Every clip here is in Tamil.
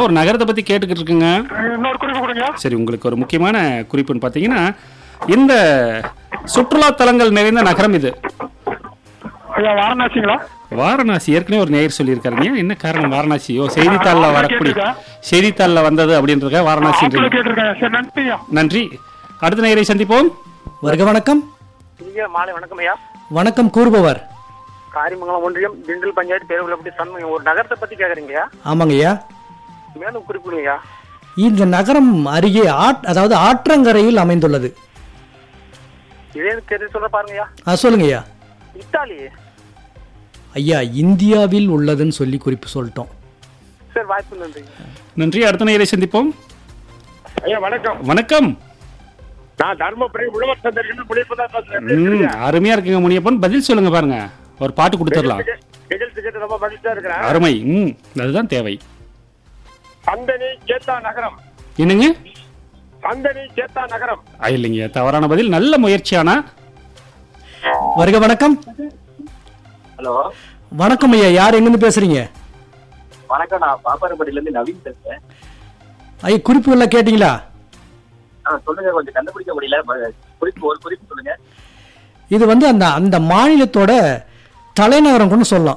ஒரு நகரத்தை பத்தி கேட்டுக்கிட்டு இருக்குங்க இன்னொரு குறிப்பு கொடுங்க சரி உங்களுக்கு ஒரு முக்கியமான குறிப்புன்னு பார்த்தீங்கன்னா இந்த சுற்றுலா தலங்கள் நிறைந்த நகரம் இது ஐயா வாரணாசிங்களா வாரணாசி ஏற்கனவே ஒரு நேயர் சொல்லியிருக்காருங்க என்ன காரணம் வாரணாசியோ செய்தித்தாள்ல வரக்கூடிய செய்தித்தாள்ல வந்தது அப்படின்றத ஆப்பிள் வாரணாசின்றீங்க கேட்டிருக்கேன் சரி நன்றியா நன்றி அடுத்த நேயரை சந்திப்போம் வருக வணக்கம் இங்க மாலை வணக்கம் ஐயா வணக்கம் கூறுபவர் காரிமங்கலம் ஒன்றியம் திண்டல் பஞ்சாயத்து பேருவிழப்பட்டி சண்முகம் ஒரு நகரத்தை பத்தி கேக்குறீங்கய்யா ஆமாங்கய்யா மேலும் குறிப்பிடுங்கய்யா இந்த நகரம் அருகே ஆட் அதாவது ஆற்றங்கரையில் அமைந்துள்ளது இதே தெரிஞ்சு சொல்ல பாருங்கய்யா ஆ சொல்லுங்கய்யா இத்தாலி ஐயா இந்தியாவில் உள்ளதுன்னு சொல்லி குறிப்பு சொல்லிட்டோம் சரி வாய்ப்பு நன்றி நன்றி அடுத்த நேயரை சந்திப்போம் ஐயா வணக்கம் வணக்கம் நான் தர்மபுரி உழவர் சந்தைக்கு புளிப்பு தான் ம் அருமையா இருக்குங்க முனியப்பன் பதில் சொல்லுங்க பாருங்க ஒரு பாட்டு கொடுத்துடலாம் நிகழ்ச்சி கேட்டு ரொம்ப மகிழ்ச்சியா இருக்கிறேன் அருமை ம் அதுதான் தேவை சந்தனி சேத்தா நகரம் என்னங்க சந்தனி சேத்தா நகரம் ஆ, இல்லைங்க தவறான பதில் நல்ல முயற்சியானா வருக வணக்கம் ஹலோ வணக்கம் ஐயா யார் எங்கிருந்து பேசுறீங்க வணக்கம் நான் பாப்பாரப்பட்டில இருந்து நவீன் பேசுறேன் ஐயா குறிப்புகள்லாம் கேட்டீங்களா ஆ, சொல்லுங்க கொஞ்சம் கண்டுபிடிக்க முடியல ப- குறிப்பு ஒரு குறிப்பு சொல்லுங்க இது வந்து அந்த அந்த மாநிலத்தோட தலைநகரம் கூட சொல்லலாம்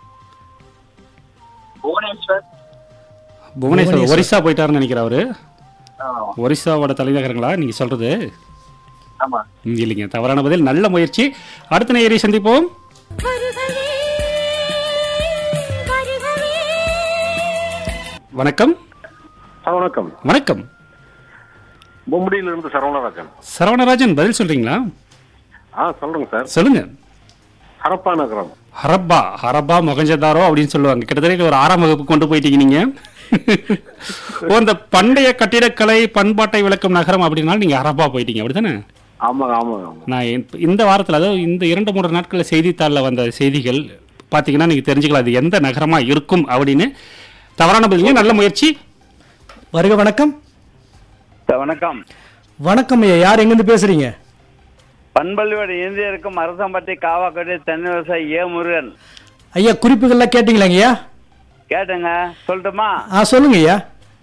புவனேஸ்வர் புவனேஸ்வர் ஒரிசா போயிட்டாருன்னு நினைக்கிறேன் அவரு ஆ, ஒரிசாவோட தலைநகரங்களா நீங்க சொல்றது ஆமா ம், இல்லைங்க தவறான பதில் நல்ல முயற்சி அடுத்த நேயரை சந்திப்போம் வணக்கம் வணக்கம் வணக்கம் மும்படியில இருந்து சரவணராஜன் சரவணராஜன் பதில் சொல்றீங்களா ஆ சொல்றேங்க சார் சொல்லுங்க ஹரப்பா நகரம் ஹரப்பா ஹரப்பா மொகஞ்சதாரோ அப்படின்னு சொல்லுவாங்க கிட்டத்தட்ட ஒரு ஆறாம் வகுப்பு கொண்டு போயிட்டீங்க நீங்க ஓ இந்த பண்டைய கட்டிடக்கலை பண்பாட்டை விளக்கும் நகரம் அப்படின்னா நீங்க ஹரப்பா போயிட்டீங்க அப்படிதானே ஆமாங்க ஆமாங்க ஆமாங்க நான் இந்த- இந்த வாரத்தில் அதாவது இந்த இரண்டு மூன்று நாட்களில் செய்தித்தாளில் வந்த செய்திகள் பார்த்தீங்கன்னா நீங்கள் தெரிஞ்சுக்கலாம் அது எந்த நகரமா இருக்கும் அப்படின்னு தவறான பதிலுங்க நல்ல முயற்சி வருக வணக்கம் வணக்கம் வணக்கம் ஐயா யார் எங்கிருந்து பேசுறீங்க பண்பள்ளியோட இந்தியருக்கும் அரசம்பட்டி காவாக்கட்டி தென்னை விவசாயி ஏ முருகன் ஐயா குறிப்புகள்லாம் கேட்டீங்களாங்க ஐயா கேட்டுங்க சொல்லட்டுமா ஆ சொல்லுங்க ஐயா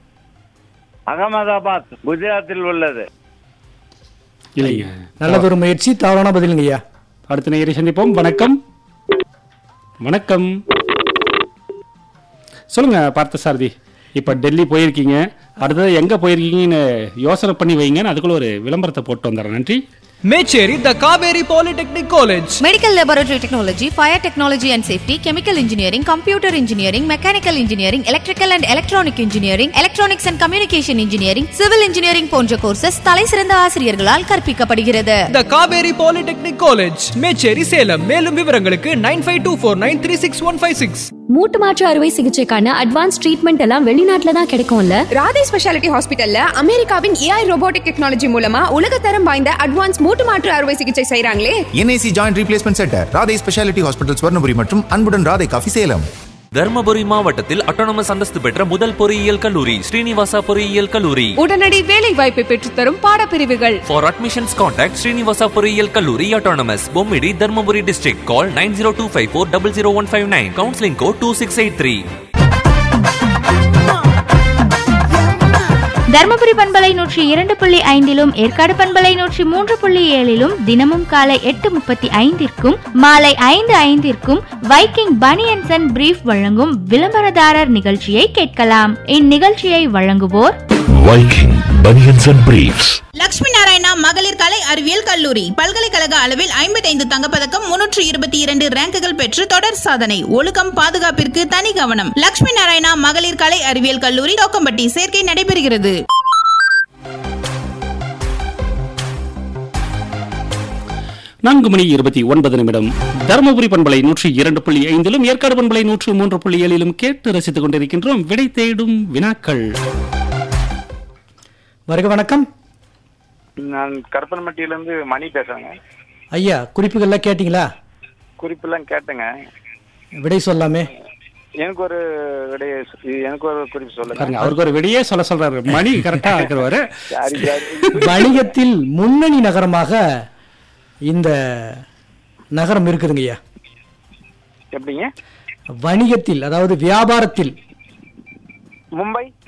அகமதாபாத் குஜராத்தில் உள்ளது இல்லைங்க நல்லதொரு முயற்சி தவறான பதிலுங்க ஐயா அடுத்த நேயரை சந்திப்போம் வணக்கம் வணக்கம் சொல்லுங்க பார்த்தசாரதி இப்ப டெல்லி போயிருக்கீங்க அடுத்தது எங்க போயிருக்கீங்கன்னு யோசனை பண்ணி வைங்கன்னு அதுக்குள்ள ஒரு விளம்பரத்தை போட்டு வந்துடுறேன் நன்றி Mecheri the Kaveri polytechnic college Medical Laboratory Technology, Fire Technology and Safety, Chemical Engineering, Computer Engineering, Mechanical Engineering, Electrical and Electronic Engineering, Electronics and Communication Engineering, Civil Engineering போன்ற கோர்சஸ் தலை சிறந்த ஆசிரியர்களால் கற்பிக்கப்படுகிறது the Kaveri polytechnic college Mecheri Salem மேலும் விவரங்களுக்கு nine five two four nine three six one five six மூட்டு மாற்று அறுவை சிகிச்சைக்கான அட்வான்ஸ் ட்ரீட்மெண்ட் எல்லாம் வெளிநாட்டுல தான் கிடைக்கும்ல ராதே ஸ்பெஷாலிட்டி ஹாஸ்பிட்டல்ல அமெரிக்காவின் ஏஐ ரோபோட்டிக் டெக்னாலஜி மூலமா உலகத்தரம் வாய்ந்த அட்வான்ஸ் மூட்டு மாற்று அறுவை சிகிச்சை செய்றாங்களே NIC joint replacement centre Radhai speciality hospital Swarnapuri மற்றும் அன்புடன் ராதை காஃபி சேலம் தர்மபுரி மாவட்டத்தில் அட்டானமஸ் அந்தஸ்து பெற்ற முதல் பொறியியல் கல்லூரி ஸ்ரீனிவாசா பொறியியல் கல்லூரி உடனடி வேலை வாய்ப்பை பெற்றுத்தரும் பாடப்பிரிவுகள் For admissions contact Srinivasa பொறியியல் கல்லூரி autonomous Bommidi Dharmapuri district call 9025400159 counseling code 2683 Dharmapuri பண்பலை நூற்றி இரண்டு புள்ளி ஐந்திலும் ஏற்காடு பண்பலை நூற்றி மூன்று புள்ளி ஏழிலும் தினமும் காலை எட்டு முப்பத்தி ஐந்திற்கும் மாலை ஐந்து ஐந்திற்கும் வைக்கிங் பனியன்சன் அண்ட் பிரீஃப் வழங்கும் விளம்பரதாரர் நிகழ்ச்சியை கேட்கலாம் இந்நிகழ்ச்சியை வழங்குவோர் Viking Bunions and Briefs. Lakshmi Narayana மகளிர் கலை அறிவியல் கல்லூரி பல்கலைக்கழக அளவில் ஐம்பத்தைந்து தங்கப்பதக்கம் முன்னூற்று இருபத்தி இரண்டு ரேங்குகள் பெற்று தொடர் சாதனை ஒழுக்கம் பாதுகாப்பிற்கு தனி கவனம் லட்சுமி நாராயணா மகளிர் கலை அறிவியல் கல்லூரி தோக்கம்பட்டி சேர்க்கை நடைபெறுகிறது நான்கு மணி இருபத்தி ஒன்பது நிமிடம் தருமபுரி பண்பலை நூற்றி இரண்டு புள்ளி ஐந்திலும் ஏற்காடு பண்பலை நூற்று மூன்று புள்ளி ஏழிலும் கேட்டு ரசித்துக் கொண்டிருக்கின்றோம் விடை தேடும் வினாக்கள் வருக வணக்கம் நான் கருப்பன்பட்டியில இருந்து மணி பேசுறேங்க ஐயா குறிப்புகள்லாம் கேட்டீங்களா குறிப்பெல்லாம் கேட்டேங்க விடை சொல்லாமே எனக்கு ஒரு விடைய எனக்கு ஒரு குறிப்பு சொல்லுங்க பாருங்க அவருக்கு ஒரு விடையே சொல்ல சொல்றாரு மணி கரெக்டா இருக்கிறவாரு சாரி சாரி வணிகத்தில் முன்னணி நகரமாக இந்த நகரம் இருக்குதுங்க ஐயா எப்படிங்க வணிகத்தில் அதாவது வியாபாரத்தில் மும்பை